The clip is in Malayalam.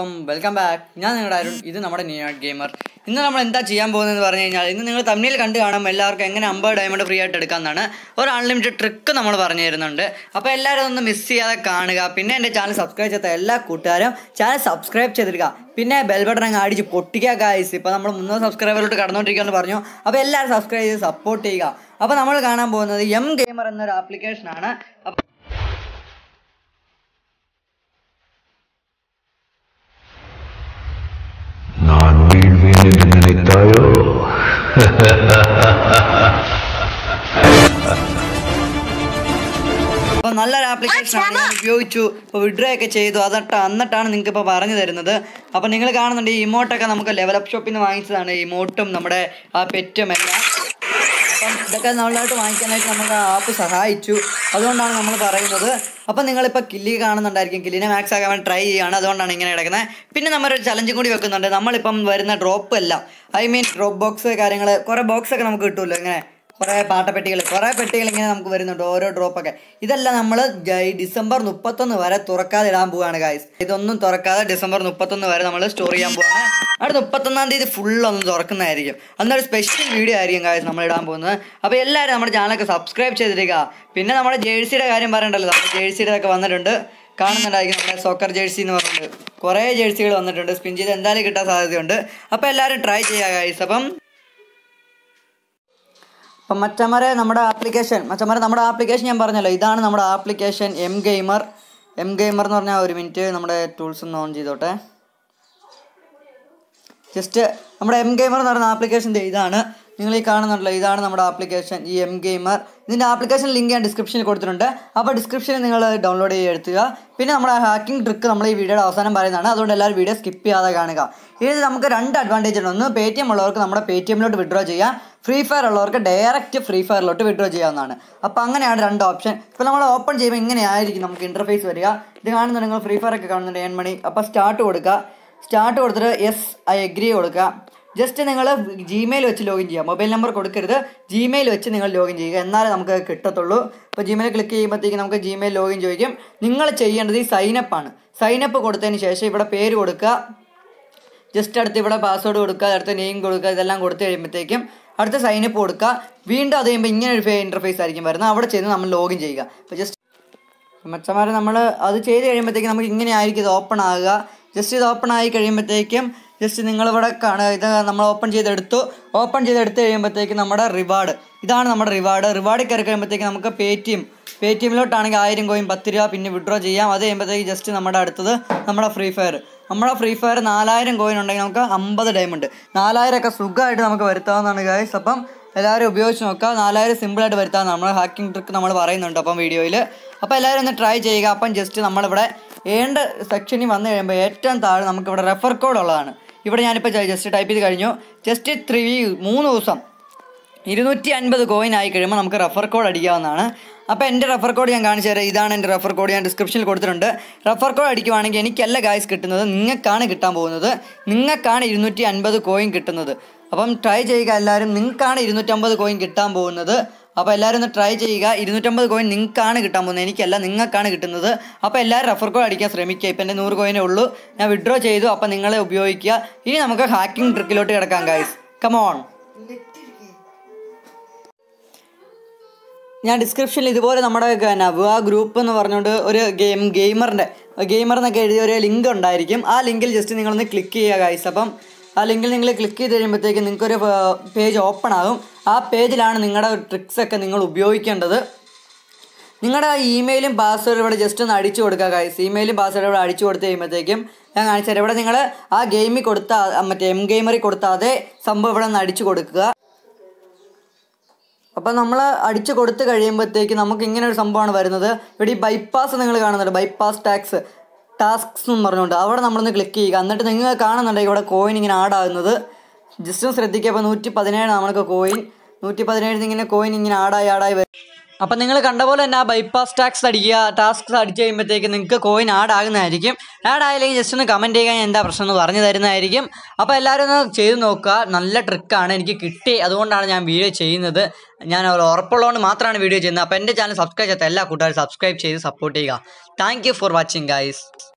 വെൽക്കം ബാക്ക് ഞാൻ നിങ്ങളുടെ അരുൺ ഇത് നമ്മുടെ ന്യൂയാർഡ് ഗെയിമർ ഇന്ന് നമ്മൾ എന്താ ചെയ്യാൻ പോകുന്നതെന്ന് പറഞ്ഞു കഴിഞ്ഞാൽ ഇന്ന് നിങ്ങൾ തമ്മിൽ കണ്ടു കാണാം എല്ലാവർക്കും എങ്ങനെ അമ്പത് ഡയമണ്ട് ഫ്രീ ആയിട്ട് എടുക്കാമെന്നാണ് ഒരു അൺലിമിറ്റഡ് ട്രിക്ക് നമ്മൾ പറഞ്ഞു തരുന്നുണ്ട് അപ്പോൾ എല്ലാവരും ഒന്ന് മിസ് ചെയ്യാതെ കാണുക പിന്നെ എൻ്റെ ചാനൽ സബ്സ്ക്രൈബ് ചെയ്ത എല്ലാ കൂട്ടുകാരും ചാനൽ സബ്സ്ക്രൈബ് ചെയ്തിരിക്കുക പിന്നെ ബെൽ ബട്ടൺ അങ്ങ് അടിച്ച് പൊട്ടിക്കുക ഗായ്സ് ഇപ്പോൾ നമ്മൾ മുന്നൂറ് സബ്സ്ക്രൈബറിലോട്ട് കടന്നുകൊണ്ടിരിക്കുകയെന്ന് പറഞ്ഞു അപ്പോൾ എല്ലാവരും സബ്സ്ക്രൈബ് ചെയ്ത് സപ്പോർട്ട് ചെയ്യുക അപ്പോൾ നമ്മൾ കാണാൻ പോകുന്നത് എം ഗെയിമർ എന്നൊരു ആപ്ലിക്കേഷനാണ് അപ്പോൾ நான் வீழ்வேன் என்று நினைத்தாயோ അപ്പോൾ നല്ലൊരു ആപ്ലിക്കേഷൻ ആണ് ഞാൻ ഉപയോഗിച്ചു ഇപ്പോൾ വിഡ്രോ ഒക്കെ ചെയ്തു അതൊട്ട് എന്നിട്ടാണ് നിങ്ങൾക്ക് ഇപ്പോൾ പറഞ്ഞു തരുന്നത് അപ്പോൾ നിങ്ങൾ കാണുന്നുണ്ട് ഈ ഇമോട്ടൊക്കെ നമുക്ക് ലെവലപ്പ് ഷോപ്പിൽ നിന്ന് വാങ്ങിച്ചതാണ് ഇമോട്ടും നമ്മുടെ ആ പെറ്റും എല്ലാം അപ്പം ഇതൊക്കെ നല്ലതായിട്ട് വാങ്ങിക്കാനായിട്ട് നമുക്ക് ആ ആപ്പ് സഹായിച്ചു അതുകൊണ്ടാണ് നമ്മൾ പറയുന്നത് അപ്പം നിങ്ങളിപ്പോൾ കില്ലി കാണുന്നുണ്ടായിരിക്കും കില്ലിനെ മാക്സ് ആക്കാൻ വേണ്ടി ട്രൈ ചെയ്യുകയാണ് അതുകൊണ്ടാണ് ഇങ്ങനെ കിടക്കുന്നത് പിന്നെ നമ്മളൊരു ചലഞ്ചും കൂടി വെക്കുന്നുണ്ട് നമ്മളിപ്പം വരുന്ന ഡ്രോപ്പ് എല്ലാം ഐ മീൻ ഡ്രോപ്പ് ബോക്സ് കാര്യങ്ങൾ കുറേ ബോക്സ് ഒക്കെ നമുക്ക് കിട്ടുമല്ലോ ഇങ്ങനെ കുറേ പാട്ടപ്പെട്ടികൾ കുറേ പെട്ടികൾ ഇങ്ങനെ നമുക്ക് വരുന്നുണ്ട് ഓരോ ഡ്രോപ്പൊക്കെ ഇതെല്ലാം നമ്മൾ ഡിസംബർ മുപ്പത്തൊന്ന് വരെ തുറക്കാതെ ഇടാൻ പോവാണ് ഗായ്സ് ഇതൊന്നും തുറക്കാതെ ഡിസംബർ മുപ്പത്തൊന്ന് വരെ നമ്മൾ സ്റ്റോർ ചെയ്യാൻ പോവാണ് അടുത്ത മുപ്പത്തൊന്നാം തീയതി ഫുൾ ഒന്ന് തുറക്കുന്നതായിരിക്കും അന്നൊരു സ്പെഷ്യൽ വീഡിയോ ആയിരിക്കും ഗായ്സ് നമ്മൾ ഇടാൻ പോകുന്നത് അപ്പോൾ എല്ലാവരും നമ്മുടെ ചാനലൊക്കെ സബ്സ്ക്രൈബ് ചെയ്തിരിക്കുക പിന്നെ നമ്മുടെ ജേഴ്സിയുടെ കാര്യം പറയണ്ടല്ലോ നമ്മുടെ ജേഴ്സിയുടെ ഒക്കെ വന്നിട്ടുണ്ട് കാണുന്നുണ്ടായിരിക്കും നമ്മുടെ സോക്കർ ജേഴ്സി എന്ന് പറഞ്ഞിട്ട് കുറേ ജേഴ്സികൾ വന്നിട്ടുണ്ട് സ്പിൻ ചെയ്ത് എന്തായാലും കിട്ടാൻ സാധ്യതയുണ്ട് അപ്പോൾ എല്ലാവരും ട്രൈ ചെയ്യുക ഗായ്സ് അപ്പം അപ്പം മച്ചന്മാരെ നമ്മുടെ ആപ്ലിക്കേഷൻ മച്ചന്മാരെ നമ്മുടെ ആപ്ലിക്കേഷൻ ഞാൻ പറഞ്ഞല്ലോ ഇതാണ് നമ്മുടെ application M gamer M gamer എന്ന് പറഞ്ഞാൽ ഒരു മിനിറ്റ് നമ്മുടെ ടൂൾസ് ഒന്ന് ഓൺ ചെയ്തോട്ടെ ജസ്റ്റ് നമ്മുടെ എം ഗെയിമർ എന്ന് പറയുന്ന ആപ്ലിക്കേഷൻ ഇതാണ് നിങ്ങൾ ഈ കാണുന്നുണ്ടല്ലോ ഇതാണ് നമ്മുടെ ആപ്ലിക്കേഷൻ ഈ എം ഗെയിമർ ഇതിൻ്റെ ആപ്ലിക്കേഷൻ ലിങ്ക് ഞാൻ ഡിസ്ക്രിപ്ഷനിൽ കൊടുത്തിട്ടുണ്ട് അപ്പോൾ ഡിസ്ക്രിപ്ഷനിൽ നിങ്ങൾ ഡൗൺലോഡ് ചെയ്ത് എടുത്തുക പിന്നെ നമ്മുടെ ഹാക്കിംഗ് ട്രിക്ക് നമ്മൾ ഈ വീഡിയോയുടെ അവസാനം പറയുന്നതാണ് അതുകൊണ്ട് എല്ലാവരും വീഡിയോ സ്കിപ്പ് ചെയ്യാതെ കാണുക ഇത് നമുക്ക് രണ്ട് അഡ്വാൻറ്റേജ് ഉണ്ട് ഒന്ന് പേ ടി എം ഉള്ളവർക്ക് നമ്മുടെ പേ ടി എമ്മിലോട്ട് വിഡ്രോ ചെയ്യാം ഫ്രീ ഫയർ ഉള്ളവർക്ക് ഡയറക്റ്റ് ഫ്രീ ഫയറിലോട്ട് വിഡ്രോ ചെയ്യാവുന്നതാണ് അപ്പോൾ അങ്ങനെയാണ് രണ്ട് ഓപ്ഷൻ ഇപ്പോൾ നമ്മൾ ഓപ്പൺ ചെയ്യുമ്പോൾ ഇങ്ങനെയായിരിക്കും നമുക്ക് ഇൻ്റർഫേസ് വരിക ഇത് കാണുന്നുണ്ട് നിങ്ങൾ ഫ്രീ ഫയർ ഒക്കെ കാണുന്നുണ്ട് ഏൺ മണി അപ്പോൾ സ്റ്റാർട്ട് കൊടുക്കുക സ്റ്റാർട്ട് കൊടുത്തിട്ട് യെസ് ഐ എഗ്രി കൊടുക്കുക ജസ്റ്റ് നിങ്ങൾ ജിമെയിൽ വെച്ച് ലോഗിൻ ചെയ്യുക മൊബൈൽ നമ്പർ കൊടുക്കരുത് ജിമെയിൽ വെച്ച് നിങ്ങൾ ലോഗിൻ ചെയ്യുക എന്നാലേ നമുക്ക് കിട്ടത്തുള്ളൂ ഇപ്പോൾ ജിമെയിൽ ക്ലിക്ക് ചെയ്യുമ്പോഴത്തേക്ക് നമുക്ക് ജിമെയിൽ ലോഗിൻ ചോദിക്കും നിങ്ങൾ ചെയ്യേണ്ടത് ഈ സൈനപ്പ് ആണ് സൈനപ്പ് കൊടുത്തതിന് ശേഷം ഇവിടെ പേര് കൊടുക്കുക ജസ്റ്റ് അടുത്ത് ഇവിടെ പാസ്വേഡ് കൊടുക്കുക അടുത്ത നെയിം കൊടുക്കുക ഇതെല്ലാം കൊടുത്തു കഴിയുമ്പോഴത്തേക്കും അടുത്ത സൈനപ്പ് കൊടുക്കുക വീണ്ടും അത് കഴിയുമ്പോൾ ഇങ്ങനെ ഒരു ഇൻ്റർഫേസ് ആയിരിക്കും വരുന്നത് അവിടെ ചെന്ന് നമ്മൾ ലോഗിൻ ചെയ്യുക അപ്പോൾ ജസ്റ്റ് മച്ചന്മാരെ നമ്മൾ അത് ചെയ്ത് കഴിയുമ്പോഴത്തേക്കും നമുക്ക് ഇങ്ങനെ ആയിരിക്കും ഇത് ഓപ്പൺ ആകുക ജസ്റ്റ് ഇത് ഓപ്പൺ ആയി കഴിയുമ്പോഴത്തേക്കും ജസ്റ്റ് നിങ്ങളിവിടെ കാണുക ഇത് നമ്മൾ ഓപ്പൺ ചെയ്തെടുത്തു ഓപ്പൺ ചെയ്തെടുത്ത് കഴിയുമ്പോഴത്തേക്കും നമ്മുടെ റിവാർഡ് ഇതാണ് നമ്മുടെ റിവാർഡ് റിവാർഡ് കയറി കഴിയുമ്പോഴത്തേക്കും നമുക്ക് പേ ടി എം പേ ടി എമ്മിലോട്ടാണെങ്കിൽ ആയിരം കോയിൻ പത്ത് രൂപ പിന്നെ വിഡ്രോ ചെയ്യാം അത് കഴിയുമ്പോഴത്തേക്ക് ജസ്റ്റ് നമ്മുടെ അടുത്തത് നമ്മുടെ ഫ്രീ ഫയർ നമ്മുടെ ഫ്രീ ഫയർ നാലായിരം കോയിൻ ഉണ്ടെങ്കിൽ നമുക്ക് അമ്പത് ഡയമണ്ട് നാലായിരം ഒക്കെ സുഖമായിട്ട് നമുക്ക് വരുത്താവുന്നതാണ് ഗായ്സ് അപ്പം എല്ലാവരും ഉപയോഗിച്ച് നോക്കുക നാലായിരം സിമ്പിളായിട്ട് വരുത്താവുന്നതാണ് നമ്മൾ ഹാക്കിംഗ് ട്രിക്ക് നമ്മൾ പറയുന്നുണ്ട് അപ്പം വീഡിയോയിൽ അപ്പോൾ എല്ലാവരും ഒന്ന് ട്രൈ ചെയ്യുക അപ്പം ജസ്റ്റ് നമ്മളിവിടെ ഏണ്ട സെക്ഷനിൽ വന്നു കഴിയുമ്പോൾ ഏറ്റവും താഴെ നമുക്കിവിടെ റെഫർ കോഡ് ഉള്ളതാണ് ഇവിടെ ഞാനിപ്പോൾ ജസ്റ്റ് ടൈപ്പ് ചെയ്ത് കഴിഞ്ഞു ജസ്റ്റ് ത്രീ മൂന്ന് ദിവസം ഇരുന്നൂറ്റി അൻപത് കോയിൻ ആയി കഴിയുമ്പോൾ നമുക്ക് റെഫർ കോഡ് അടിക്കാവുന്നതാണ് അപ്പോൾ എൻ്റെ റെഫർ കോഡ് ഞാൻ കാണിച്ചു തരാം ഇതാണ് എൻ്റെ റെഫർ കോഡ് ഞാൻ ഡിസ്ക്രിപ്ഷനിൽ കൊടുത്തിട്ടുണ്ട് റെഫർ കോഡ് അടിക്കുവാണെങ്കിൽ എനിക്കല്ല ഗായ്സ് കിട്ടുന്നത് നിങ്ങൾക്കാണ് കിട്ടാൻ പോകുന്നത് നിങ്ങൾക്കാണ് ഇരുന്നൂറ്റി അൻപത് കോയിൻ കിട്ടുന്നത് അപ്പം ട്രൈ ചെയ്യുക എല്ലാവരും നിങ്ങൾക്കാണ് ഇരുന്നൂറ്റമ്പത് കോയിൻ കിട്ടാൻ പോകുന്നത് അപ്പോൾ എല്ലാവരും ഒന്ന് ട്രൈ ചെയ്യുക ഇരുന്നൂറ്റമ്പത് കോയിൻ നിങ്ങൾക്കാണ് കിട്ടാൻ പോകുന്നത് എനിക്കല്ല നിങ്ങൾക്കാണ് കിട്ടുന്നത് അപ്പോൾ എല്ലാവരും റെഫർ കോഡ് അടിക്കാൻ ശ്രമിക്കുക ഇപ്പം എൻ്റെ നൂറ് കോയിനേ ഉള്ളൂ ഞാൻ വിഡ്രോ ചെയ്തു അപ്പോൾ നിങ്ങളെ ഉപയോഗിക്കുക ഇനി നമുക്ക് ഹാക്കിംഗ് ട്രിക്കിലോട്ട് കിടക്കാം ഗായ്സ് കമോൺ ഞാൻ ഡിസ്ക്രിപ്ഷനിൽ ഇതുപോലെ നമ്മുടെ നവ ഗ്രൂപ്പ് എന്ന് പറഞ്ഞുകൊണ്ട് ഒരു ഗെയിം ഗെയിമറിൻ്റെ ഗെയിമർ എന്നൊക്കെ എഴുതിയ ഒരു ലിങ്ക് ഉണ്ടായിരിക്കും ആ ലിങ്കിൽ ജസ്റ്റ് നിങ്ങളൊന്ന് ക്ലിക്ക് ചെയ്യുക ഗൈസ് അപ്പം ആ ലിങ്കിൽ നിങ്ങൾ ക്ലിക്ക് ചെയ്ത് കഴിയുമ്പോഴത്തേക്ക് നിങ്ങൾക്കൊരു പേജ് ഓപ്പൺ ആകും ആ പേജിലാണ് നിങ്ങളുടെ ട്രിക്സ് ഒക്കെ നിങ്ങൾ ഉപയോഗിക്കേണ്ടത് നിങ്ങളുടെ ഇമെയിലും പാസ്വേഡും ഇവിടെ ജസ്റ്റ് ഒന്ന് അടിച്ചു കൊടുക്കുക ഗൈസ് ഇമെയിലും പാസ്വേഡും ഇവിടെ അടിച്ചു കൊടുത്ത് കഴിയുമ്പോഴത്തേക്കും ഞാൻ കാണിച്ചു തരാം ഇവിടെ നിങ്ങൾ ആ ഗെയിമിൽ കൊടുത്ത ആ മറ്റേ എം ഗെയിമറിൽ കൊടുത്ത അതേ സംഭവം ഇവിടെ ഒന്ന് അടിച്ചു കൊടുക്കുക അപ്പം നമ്മൾ അടിച്ചു കൊടുത്തു കഴിയുമ്പോഴത്തേക്ക് നമുക്ക് ഇങ്ങനെ ഒരു സംഭവമാണ് വരുന്നത് ഇവിടെ ഈ ബൈപ്പാസ് നിങ്ങൾ കാണുന്നുണ്ട് ബൈപ്പാസ് ടാക്സ് ടാസ്ക്സ് എന്ന് പറഞ്ഞുകൊണ്ട് അവിടെ നമ്മളൊന്ന് ക്ലിക്ക് ചെയ്യുക എന്നിട്ട് നിങ്ങൾ കാണുന്നുണ്ടെങ്കിൽ ഇവിടെ കോയിൻ ഇങ്ങനെ ആഡ് ആകുന്നത് ജസ്റ്റ് ഒന്ന് ശ്രദ്ധിക്കുക അപ്പോൾ നൂറ്റി പതിനേഴ് നമ്മൾക്ക് കോയിൻ നൂറ്റി പതിനേഴിന് ഇങ്ങനെ കോയിൻ ഇങ്ങനെ ആഡായി ആഡായി വരും അപ്പം നിങ്ങൾ കണ്ട പോലെ തന്നെ ആ ബൈപ്പാസ് ടാക്സ് അടിക്കുക ടാസ്ക്സ് അടിച്ച് കഴിയുമ്പോഴത്തേക്ക് നിങ്ങൾക്ക് കോയിൻ ആഡ് ആകുന്നതായിരിക്കും ആഡ് ആയില്ലെങ്കിൽ ജസ്റ്റ് ഒന്ന് കമൻറ്റ് ചെയ്യുക ഞാൻ എന്താ പ്രശ്നം എന്ന് പറഞ്ഞു തരുന്നതായിരിക്കും അപ്പോൾ എല്ലാവരും ഒന്ന് ചെയ്ത് നോക്കുക നല്ല ട്രിക്കാണ് എനിക്ക് കിട്ടി അതുകൊണ്ടാണ് ഞാൻ വീഡിയോ ചെയ്യുന്നത് ഞാൻ ഒരു ഉറപ്പുള്ളതുകൊണ്ട് മാത്രമാണ് വീഡിയോ ചെയ്യുന്നത് അപ്പോൾ എൻ്റെ ചാനൽ സബ്സ്ക്രൈബ് ചെയ്യാത്ത എല്ലാ കൂട്ടുകാരും സബ്സ്ക്രൈബ് ചെയ്ത് സപ്പോർട്ട് ചെയ്യുക thank you for watching guys